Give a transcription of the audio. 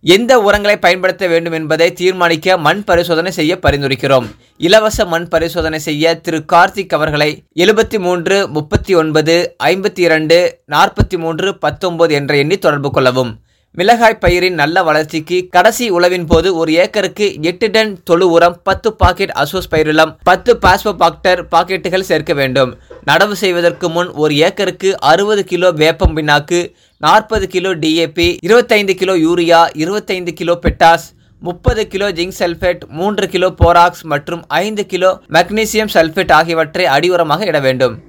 எந்த உரங்களை பயன்படுத்த வேண்டும் என்பதை தீர்மானிக்க மண் பரிசோதனை செய்ய பரிந்துரைக்கிறோம் இலவச மண் பரிசோதனை செய்ய திரு கார்த்திக் அவர்களை எழுபத்தி மூன்று முப்பத்தி ஒன்பது ஐம்பத்தி இரண்டு நாற்பத்தி மூன்று பத்தொன்பது என்ற எண்ணி தொடர்பு கொள்ளவும் மிளகாய் பயிரின் நல்ல வளர்ச்சிக்கு கடைசி உழவின் போது ஒரு ஏக்கருக்கு எட்டு டன் தொழு உரம் பத்து பாக்கெட் அசோஸ் பயிரிலம் பத்து பாஸ்போபாக்டர் பாக்கெட்டுகள் சேர்க்க வேண்டும் நடவு செய்வதற்கு முன் ஒரு ஏக்கருக்கு அறுபது கிலோ வேப்பம் பின்னாக்கு நாற்பது கிலோ டிஏபி இருபத்தைந்து கிலோ யூரியா இருபத்தைந்து கிலோ பெட்டாஸ் முப்பது கிலோ ஜிங்க் சல்ஃபேட் மூன்று கிலோ போராக்ஸ் மற்றும் ஐந்து கிலோ மக்னீசியம் சல்ஃபேட் ஆகியவற்றை அடியுரமாக இட வேண்டும்